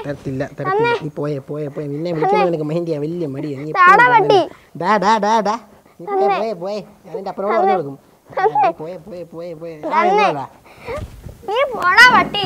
തരത്തില്ല തരത്തില്ല നീ പോയേ പോയേ പോയേ നിന്നെ വിളിക്കുമ്പോൾ നിനക്ക് മൈൻഡ് ചെയ്യാൻ വലിയ മടിയാ നീ താടാ വണ്ടി. ഡാ ഡാ ഡാ ഡാ നീ പോയേ പോയേ പോയേ ഞാൻ നിന്റെ അപ്പുറം പറഞ്ഞു കൊടുക്കും ആ, നീ പോയേ പോയേ പോയേ പോയേ ആ, ഇങ്ങോട്ടാ. നീ പോടാ പട്ടി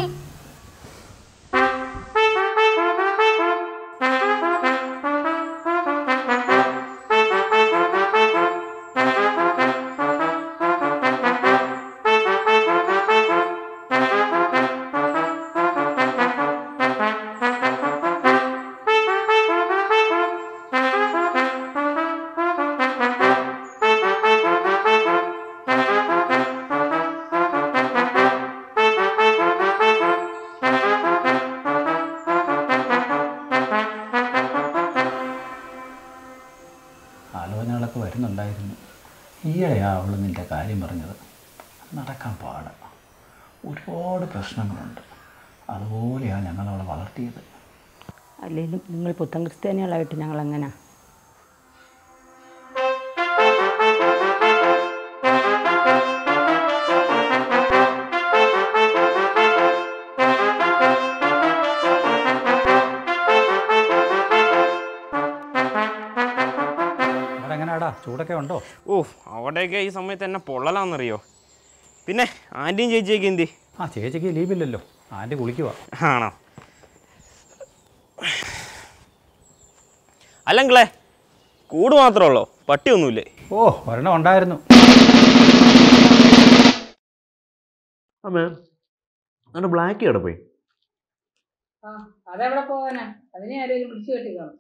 ആലോചനകളൊക്കെ വരുന്നുണ്ടായിരുന്നു ഈയിടെയാ അവൾ നിൻ്റെ കാര്യം പറഞ്ഞത് നടക്കാൻ പാടാണ് ഒരുപാട് പ്രശ്നങ്ങളുണ്ട് അതുപോലെയാണ് ഞങ്ങൾ അവളെ വളർത്തിയത് അല്ലെങ്കിലും നിങ്ങൾ പുത്തൻ ക്രിസ്ത്യാനികളായിട്ട് ഞങ്ങൾ എങ്ങനെ അവിടെ എങ്ങനെയാടാ ചൂടൊക്കെ ഉണ്ടോ ഓ അവിടെയൊക്കെ ഈ സമയത്ത് എന്നെ പൊള്ളലാന്നറിയോ പിന്നെ ആൻറ്റിയും ചേച്ചിയൊക്കെ എന്തി ആ ചേച്ചിക്ക് ലീവില്ലല്ലോ ആൻറ്റി കുളിക്കുക ആണോ അല്ലെങ്കിലേ കൂട് മാത്രമേ ഉള്ളോ പട്ടിയൊന്നുമില്ലേ ഓ ഒരെണ്ണം ഉണ്ടായിരുന്നു അമ്മേ അങ്ങനെ ബ്ലാക്ക് എവിടെ പോയി ആ അതെവിടെ പോകാനാ അതിനെ ആരെങ്കിലും പിടിച്ചു കെട്ടി കാണും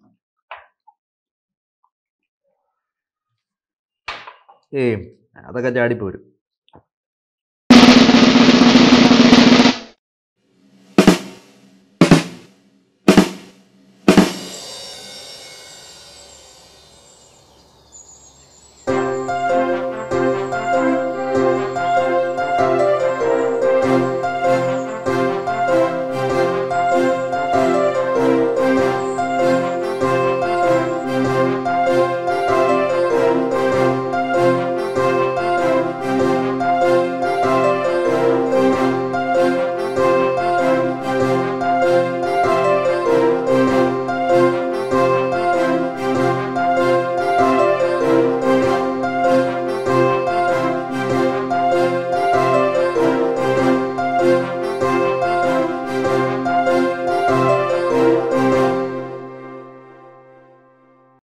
ഏയ് അതൊക്കെ ചാടിപ്പോരും